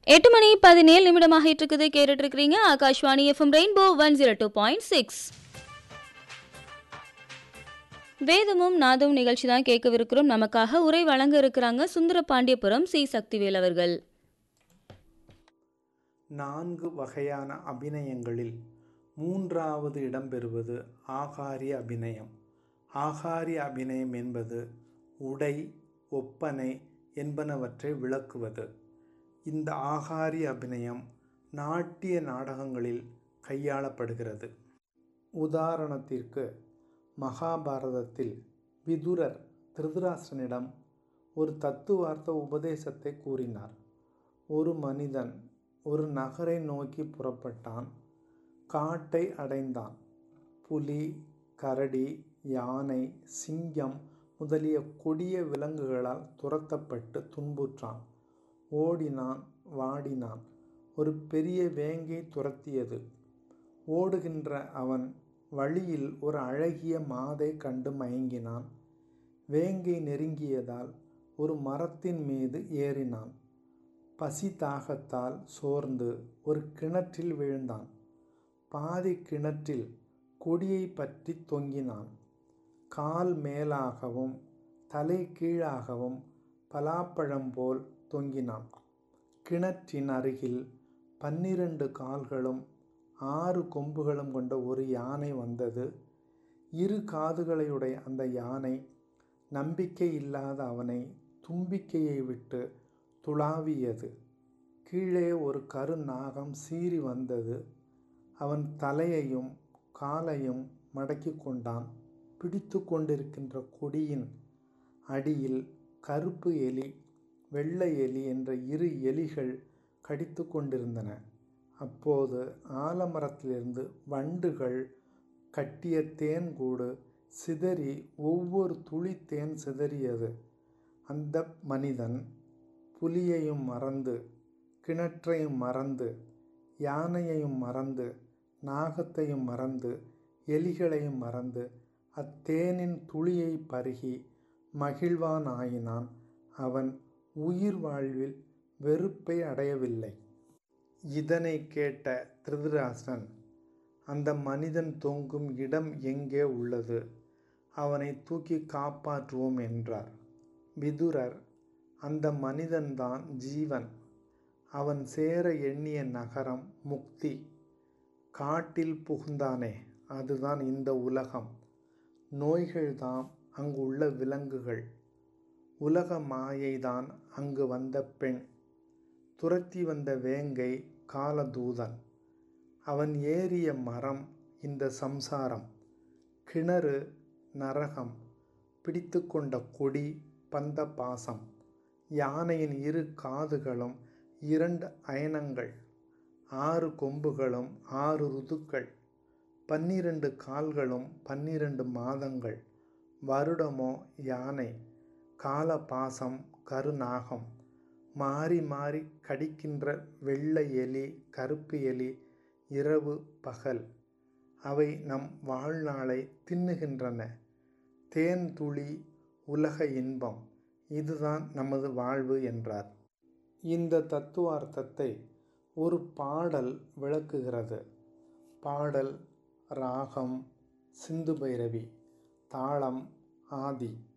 எட்டு மணி பதினேழு நிமிடமாக இருக்குது கேட்டுட்டு இருக்கிறீங்க Akashvani FM Rainbow one zero two point six வேதமும் நாதமும் நிகழ்ச்சி தான் கேட்கவிருக்கிறோம் நமக்காக உரை வழங்க இருக்கிறாங்க சுந்தர பாண்டியபுரம் சி சக்திவேல் அவர்கள் நான்கு வகையான அபிநயங்களில் மூன்றாவது இடம் பெறுவது ஆகாரிய அபிநயம் ஆகாரிய அபிநயம் என்பது உடை ஒப்பனை என்பனவற்றை விளக்குவது இந்த ஆகாரிய அபிநயம் நாட்டிய நாடகங்களில் கையாளப்படுகிறது உதாரணத்திற்கு மகாபாரதத்தில் விதுரர் திருதராஷ்டிரனிடம் ஒரு தத்துவார்த்த உபதேசத்தை கூறினார் ஒரு மனிதன் ஒரு நகரை நோக்கி புறப்பட்டான் காட்டை அடைந்தான் புலி கரடி யானை சிங்கம் முதலிய கொடிய விலங்குகளால் துரத்தப்பட்டு துன்புற்றான் ஓடினான் வாடினான் ஒரு பெரிய வேங்கை துரத்தியது ஓடுகின்ற அவன் வழியில் ஒரு அழகிய மாதை கண்டு மயங்கினான் வேங்கை நெருங்கியதால் ஒரு மரத்தின் மீது ஏறினான் பசி தாகத்தால் சோர்ந்து ஒரு கிணற்றில் விழுந்தான் பாதி கிணற்றில் கொடியை பற்றி தொங்கினான் கால் மேலாகவும் தலை கீழாகவும் பலாப்பழம் போல் தொங்கினான் கிணற்றின் அருகில் பன்னிரண்டு கால்களும் ஆறு கொம்புகளும் கொண்ட ஒரு யானை வந்தது இரு காதுகளையுடைய அந்த யானை நம்பிக்கை இல்லாத அவனை தும்பிக்கையை விட்டு துளாவியது கீழே ஒரு கருநாகம் சீறி வந்தது அவன் தலையையும் காலையும் மடக்கி கொண்டான் பிடித்து கொண்டிருக்கின்ற கொடியின் அடியில் கருப்பு எலி வெள்ளை எலி என்ற இரு எலிகள் கடித்து கொண்டிருந்தன அப்போது ஆலமரத்திலிருந்து வண்டுகள் கட்டிய தேன்கூடு சிதறி ஒவ்வொரு துளி தேன் சிதறியது அந்த மனிதன் புலியையும் மறந்து கிணற்றையும் மறந்து யானையையும் மறந்து நாகத்தையும் மறந்து எலிகளையும் மறந்து அத்தேனின் துளியை பருகி மகிழ்வான் ஆயினான் அவன் உயிர் வாழ்வில் வெறுப்பை அடையவில்லை இதனை கேட்ட திருதராஷ்டிரன் அந்த மனிதன் தொங்கும் இடம் எங்கே உள்ளது அவனை தூக்கி காப்பாற்றுவோம் என்றார் விதுரர் அந்த மனிதன்தான் ஜீவன் அவன் சேர எண்ணிய நகரம் முக்தி காட்டில் புகுந்தானே அதுதான் இந்த உலகம் நோய்கள்தாம் அங்கு உள்ள விலங்குகள் உலக மாயைதான் அங்கு வந்த பெண் துரத்தி வந்த வேங்கை காலதூதன் அவன் ஏறிய மரம் இந்த சம்சாரம் கிணறு நரகம் பிடித்து கொண்ட கொடி பந்த பாசம் யானையின் இரு காதுகளும் இரண்டு அயனங்கள் ஆறு கொம்புகளும் ஆறு ருதுக்கள் பன்னிரண்டு கால்களும் பன்னிரண்டு மாதங்கள் வருடமோ யானை காலபாசம் கருநாகம் மாறி மாறி கடிக்கின்ற வெள்ளை எலி கருப்பு எலி இரவு பகல் அவை நம் வாழ்நாளை தின்னுகின்றன தேன் துளி உலக இன்பம் இதுதான் நமது வாழ்வு என்றார் இந்த தத்துவார்த்தத்தை ஒரு பாடல் விளக்குகிறது பாடல் ராகம் சிந்து பைரவி தாளம் ஆதி